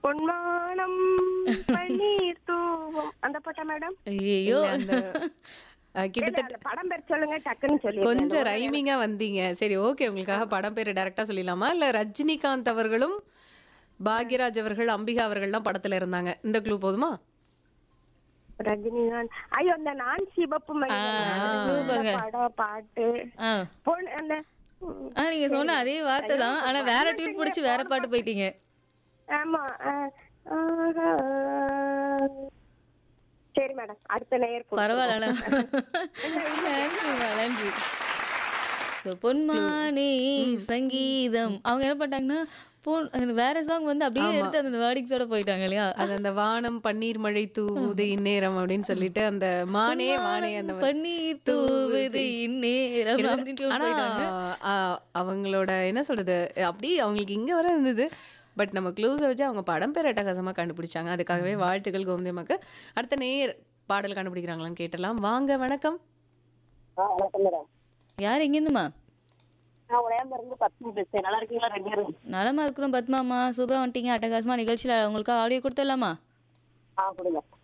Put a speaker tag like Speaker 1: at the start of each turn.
Speaker 1: பொன்மானம் பன்னீர் தூவும் அந்த பாட்டா மேடம்
Speaker 2: ஐயோ
Speaker 3: இல்ல, அந்த அஹ், கிட்டத்தட்ட
Speaker 1: அந்த படம் பேர் சொல்லுங்க டக்குன்னு சொல்லி
Speaker 3: கொஞ்சம் ரைமிங்கா வந்தீங்க சரி ஓகே உங்களுக்காக படம் பேரு டைரக்டா சொல்லிடலாமா இல்ல ரஜினிகாந்த் அவர்களும் பாக்யராஜ் அவர்கள் அம்பிகா அவர்கள்லாம் படத்துல இருந்தாங்க இந்த க்ளூ போதுமா
Speaker 1: ரஜினிகாந்த் ஐயோ அந்த நான் சிவப்பு மனிதன்.
Speaker 2: ஆ,
Speaker 1: அந்த
Speaker 2: சூப்பருங்க.
Speaker 1: படம் பாட்டு
Speaker 2: ஆ
Speaker 1: பொன் அந்த ம்,
Speaker 2: ஆ நீங்க சொன்ன அதே வார்த்தை தான் ஆனா வேற டியூன் பிடிச்சி வேற பாட்டு போயிட்டீங்க
Speaker 1: ஆமா ஆ, ஆஹா. சரி மேடம் அடுத்த நேயர் கூப்பிடுவோம்.
Speaker 2: பரவாயில்ல நன்றிமா நன்றி So, பொன்மானே சங்கீதம் அவங்க என்ன பண்ணிட்டாங்கன்னா பொன் அந்த வேற சாங் வந்து அப்படியே எடுத்து அந்த வேர்டிங்ஸோட போயிட்டாங்க இல்லையா
Speaker 3: அது அந்த வானம் பன்னீர் மழை தூவுது இந்நேரம் அப்படின்னு சொல்லிட்டு அந்த மானே மானே அந்த மாதிரி.
Speaker 2: பன்னீர் தூவுது இந்நேரம் அப்படின்னு tune
Speaker 3: ஆனா
Speaker 2: போயிட்டாங்க
Speaker 3: ஆ, அவங்களோட என்ன சொல்றது அப்படியே அவங்களுக்கு இங்க வர இருந்தது பட் நம்ம க்ளூஸை வச்சு அவங்க படம் பேர் அட்டகாசமா கண்டுபிடிச்சாங்க அதுக்காகவே வாழ்த்துக்கள் கோமதியம்மாக்கு அடுத்த நேர் பாடல் கண்டுபிடிக்கிறாங்களான்னு கேட்டலாம் வாங்க வணக்கம்
Speaker 1: வணக்கம் மேடம்
Speaker 2: யார் எங்கேருந்துமா
Speaker 1: நான் உடையாம இருந்து பத்து பேசுறேன் நல்லா இருக்கீங்களா ரெண்டு பேரும்
Speaker 2: நலமா இருக்கிறோம் பத்மாமா சூப்பரா வந்துட்டீங்க அட்டகாசமா நிகழ்ச்சியில உங்களுக்கு ஆடியோ கொடுத்துடலாமா
Speaker 1: ஆ கொடுங்க